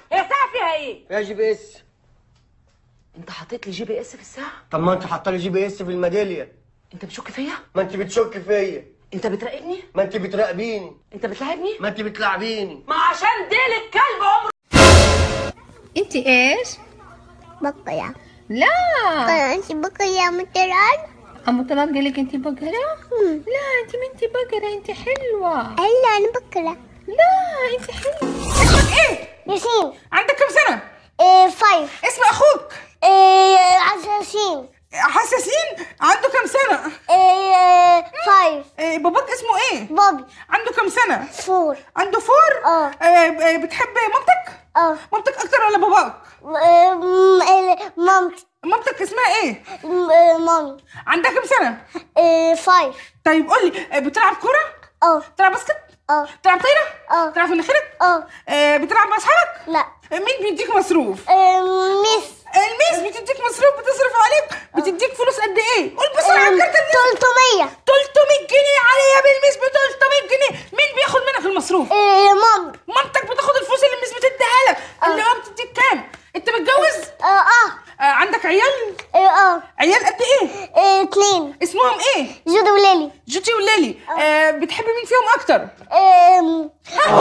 هي الساعه فيها ايه يا جي بي اس انت حطيت لي جي بي اس في الساعه طب ما انت حاطه لي جي بي اس في الميداليه انت بتشك فيا ما انت بتشك فيا انت بتراقبني ما انت بتراقبيني انت بتلاعبني ما انت بتلعبيني ما عشان ديل الكلب عمره انت ايش؟ بقرة لا انت بقرة متران ام طلال قال لك انت بقرة؟ لا انت ما انت بقرة انت حلوة هلا انا بقرة لا انت حلوة اسمك ايه؟ ياسين عندك كم سنة؟ إيه فايف اسم اخوك إيه عساسين حساسين عنده كم سنة؟ إيه فايف إيه باباك اسمه ايه؟ بابي عنده كم سنة؟ فور عنده فور؟ اه. آه، آه، بتحب مامتك؟ اه مامتك اكتر ولا باباك؟ إيه، م- إيه، مامتي مامتك اسمها ايه؟ م- إيه، مامي عندها كم سنة؟ إيه فايف طيب قول لي آه، بتلعب كورة؟ اه بتلعب باسكت؟ اه بتلعب طايرة؟ اه. بتلعب في مناخيرك؟ اه آه، بتلعب مع اصحابك؟ لا آه، مين بيديك مصروف؟ إيه، ميس الميس بتديك مصروف بتصرف عليك بتديك فلوس قد ايه؟ قول بسرعة إيه، كارت الميس 300 300 جنيه عليا بالميس ب 300 جنيه مين بياخد منك المصروف؟ إيه مامي مامتك بتاخد الفلوس اللي الميس بتديها لك اللي هو بتديك كام؟ انت متجوز؟ اه اه آه عندك عيال؟ إيه اه عيال قد ايه؟ إيه اتنين اسمهم ايه؟ جودة وليلي جوتي وليلي آه بتحب مين فيهم اكتر؟ إيه م-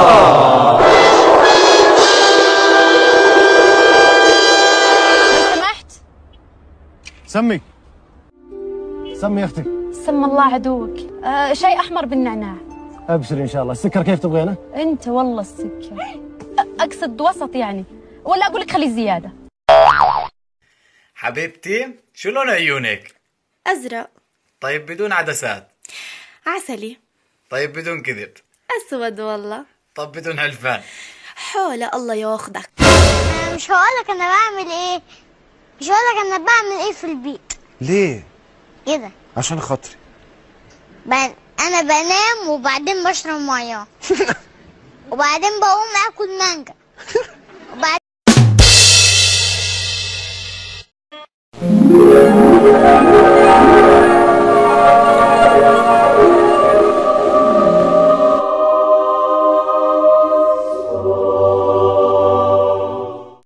لو سمحت سمي سمي اختك سم الله عدوك آه شيء احمر بالنعناع ابشري ان شاء الله السكر كيف تبغينه انت والله السكر أ- اقصد وسط يعني ولا اقول لك خلي زياده حبيبتي شو لون عيونك؟ أزرق طيب بدون عدسات عسلي طيب بدون كذب أسود والله طب بدون هلفان حول الله ياخدك أنا مش هقولك انا بعمل ايه مش هقولك انا بعمل ايه في البيت ليه؟ كده عشان خاطري ب- انا بنام وبعدين بشرب ميه وبعدين بقوم اكل مانجا وبعدين